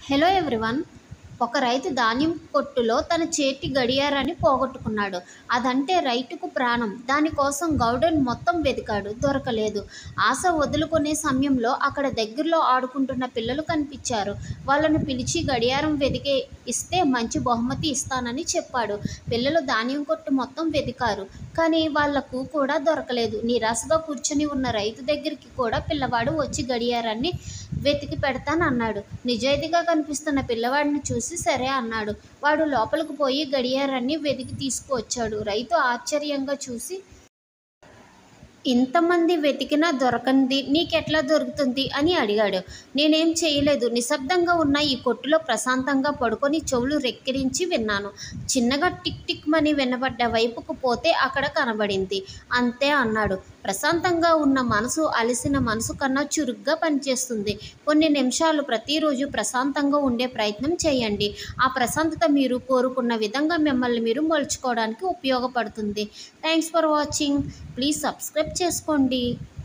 hello everyone ఒక రైతు ధాన్యం కొట్టులో తన చేతి గడియారాన్ని పోగొట్టుకున్నాడు అదంటే రైతుకు ప్రాణం దానికోసం గౌడన్ మొత్తం వెతికాడు దొరకలేదు ఆశ వదులుకునే సమయంలో అక్కడ దగ్గరలో ఆడుకుంటున్న పిల్లలు కనిపించారు వాళ్ళను పిలిచి గడియారం వెతికే ఇస్తే మంచి బహుమతి ఇస్తానని చెప్పాడు పిల్లలు ధాన్యం కొట్టు మొత్తం వెతికారు కానీ వాళ్లకు కూడా దొరకలేదు నిరాశగా కూర్చొని ఉన్న రైతు దగ్గరికి కూడా పిల్లవాడు వచ్చి గడియారాన్ని వెతికి పెడతానన్నాడు నిజాయితీగా కనిపిస్తున్న పిల్లవాడిని చూసి సరే అన్నాడు వాడు లోపలికి పోయి గడియారాన్ని వెతికి తీసుకువచ్చాడు రైతు ఆశ్చర్యంగా చూసి ఇంతమంది వెతికినా దొరకంది నీకెట్లా దొరుకుతుంది అని అడిగాడు నేనేం చేయలేదు నిశ్శబ్దంగా ఉన్న ఈ కొట్టులో ప్రశాంతంగా పడుకొని చెవులు రెక్కిరించి విన్నాను చిన్నగా టిక్ టిక్ మని వినబడ్డ వైపుకు పోతే అక్కడ కనబడింది అంతే అన్నాడు ప్రశాంతంగా ఉన్న మనసు అలసిన మనసు కన్నా చురుగ్గా పనిచేస్తుంది కొన్ని నిమిషాలు ప్రతిరోజు ప్రశాంతంగా ఉండే ప్రయత్నం చేయండి ఆ ప్రశాంతత మీరు కోరుకున్న విధంగా మిమ్మల్ని మీరు మలుచుకోవడానికి ఉపయోగపడుతుంది thanks for watching please subscribe చేసుకోండి